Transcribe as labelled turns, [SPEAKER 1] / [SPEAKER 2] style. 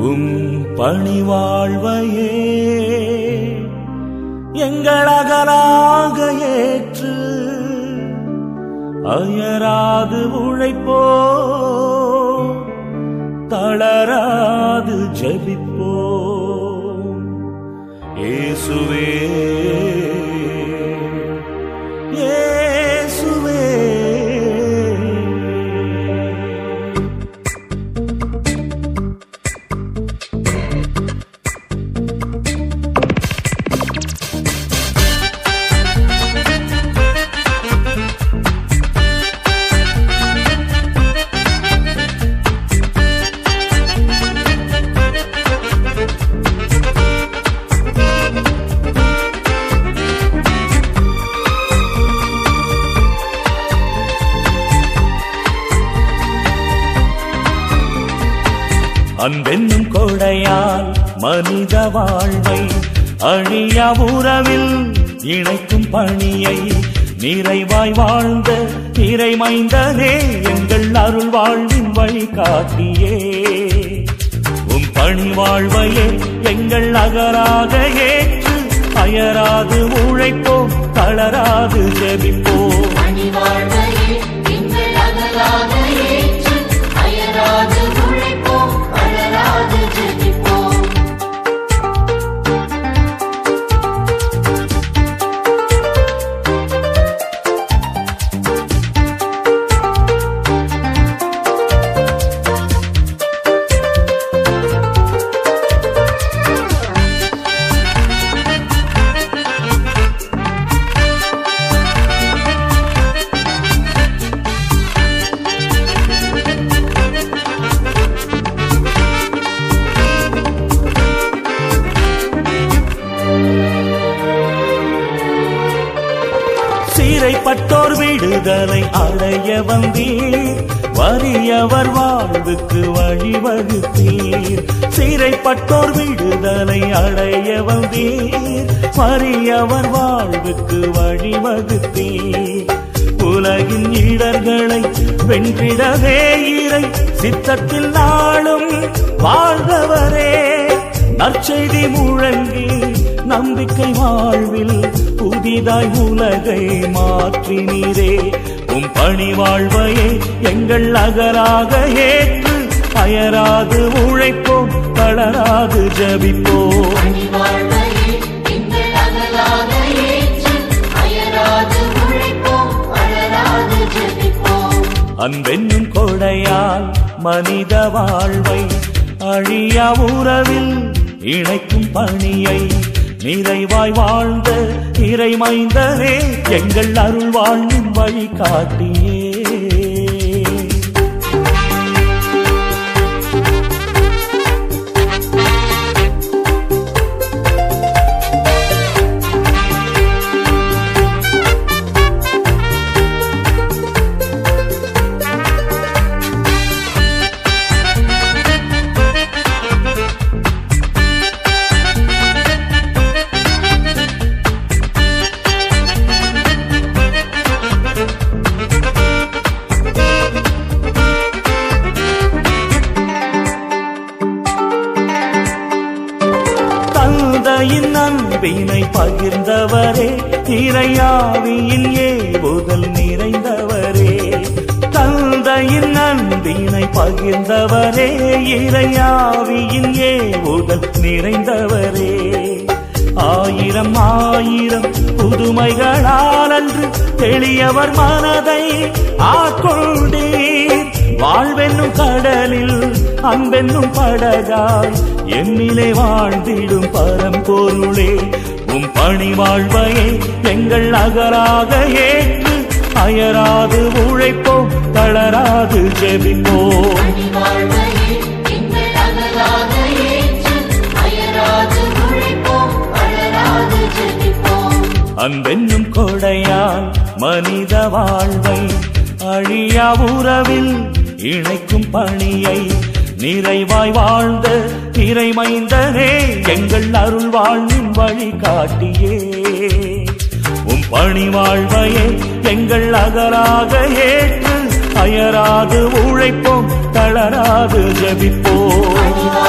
[SPEAKER 1] உம் பணிவாழ்வையே எங்களகலாக ஏற்று அயராது உழைப்போ தளராது ஜெபிப்போ இயேசுவே இயேசுவே அன்பென்னும் கொடையால் மனித வாழ்வை அழியா உறவில் இணைக்கும் பணியை நிறைவாய் வாழ்ந்த நிறைமைந்தனே எங்கள் அருள் வாழ்வின் வழிகாட்டியே உம் பணி வாழ்வையே எங்கள் அகராக ஏற்று அயராது உழைப்போம் தளராது ஜெபிப்போம்
[SPEAKER 2] பணிவாழ்வையே எங்கள் அகலாக ஏற்று அயராது உழைப்போம் அழராது ஜெபிப்போம்
[SPEAKER 1] சீரைப்பட்டோர் விடுதலை அடைய வந்தீர் வறியவர் வாழ்வுக்கு வழிவகுத்தீர் சீரைப்பட்டோர் விடுதலை அடைய வந்தீர் வறியவர் வாழ்வுக்கு வழிவகுத்தீர் உலகின் இடர்களை வென்றிடவே இறை சித்தத்தில் நாளும் வாழ்ந்தவரே நற்செய்தி முழங்கி நம்பிக்கை வாழ்வில் புதிதாய் உலகை மாற்றினீரே உம் பணி வாழ்வையே எங்கள் அகராக ஏற்று அயராது உழைப்போம் தளராது ஜபிப்போம்
[SPEAKER 2] பணிவாழ்வையே எங்கள் அகலாக ஏற்று அயராது உழைப்போம் அழராது ஜெபிப்போம்
[SPEAKER 1] அன்பென்னும் கொடையால் மனித வாழ்வை அழியா உறவில் இணைக்கும் பணியை நிறைவாய் வாழ்ந்த இறைமைந்தனே எங்கள் அருள் வாழ்வின் வழிகாட்டியே தந்தையின் அன்பினை பகிர்ந்தவரே இறையாவியின் ஏவுதல் நிறைந்தவரே தந்தையின் அன்பினை பகிர்ந்தவரே இறையாவியின் ஏவுதல் நிறைந்தவரே ஆயிரம் ஆயிரம் புதுமைகளால் அன்று எளியவர் மனதை ஆட்கொண்டீர் வாழ்வென்னும் கடலில் அன்பென்னும் படகாய் எண்ணிலே வாழ்ந்திடும் பரம்பொருளே உம் பணி வாழ்வையே எங்கள் அகராக ஏற்று அயராது உழைப்போம் தளராது ஜெபிப்போம்
[SPEAKER 2] பணிவாழ்வையே எங்கள் அகலாக ஏற்று அயராது உழைப்போம் அழராது ஜெபிப்போம்
[SPEAKER 1] அன்பென்னும் கொடையால் மனித வாழ்வை அழியா உறவில் இணைக்கும் பணியை நிறைவாய் வாழ்ந்த இறைமைந்தனே எங்கள் அருள் வாழ்வின் வழிகாட்டியே உம் பணி வாழ்வையே எங்கள் அகராக ஏற்று அயராது உழைப்போம் தளராது ஜெபிப்போம்